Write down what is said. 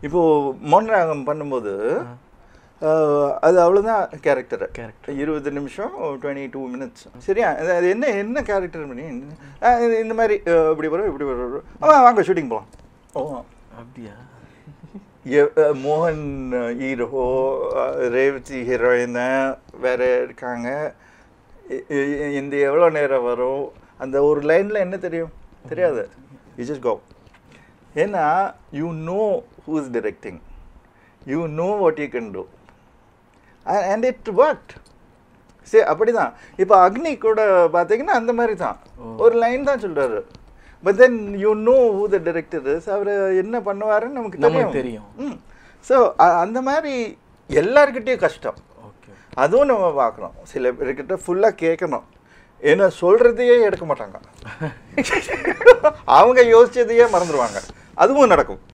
இப்போது மோனராகம் பண்ணும்போது அஹ், அது அவ்வளோதான் கேரக்டர் Character. இருபது நிமிஷம் டுவெண்ட்டி டூ மினிட்ஸ் சரியா அது அது என்ன என்ன கேரக்டர் பண்ணி அஹ், இது இந்த மாதிரி அஹ், இப்படி வரும் இப்படி வரும் ஆமாம் வாங்க ஷூட்டிங் போகலாம் ஓ அப்படியா எ- அஹ், மோகன் ஹீரோ ரேவதி ஹீரோயின் வேற இருக்காங்க இ- இ- இந்த எவ்வளோ நேரம் வரும் அந்த ஒரு லைனில் என்ன தெரியும் தெரியாது யூ ஜஸ்ட் கோ ஏன்னா you know who is directing you know what you can do and it work சரி அப்படிதான் இப்போ அக்னி கூட பார்த்தீங்கன்னா அந்த மாதிரி தான் ஒரு லைன் தான் சொல்றாரு but then you know who the director is அவர் என்ன பண்ணுவாருன்னு நமக்கு நமக்கு தெரியும் தெரியும். ம் ஸோ அந்த மாதிரி எல்லார்கிட்டயும் கஷ்டம் ஓகே அதுவும் நம்ம பார்க்குறோம் சில பேர்கிட்ட ஃபுல்லாக கேட்கணும் ஏன்னா சொல்கிறதையே எடுக்க மாட்டாங்க அவங்க யோசிச்சதையே மறந்துடுவாங்க அதுவும் நடக்கும்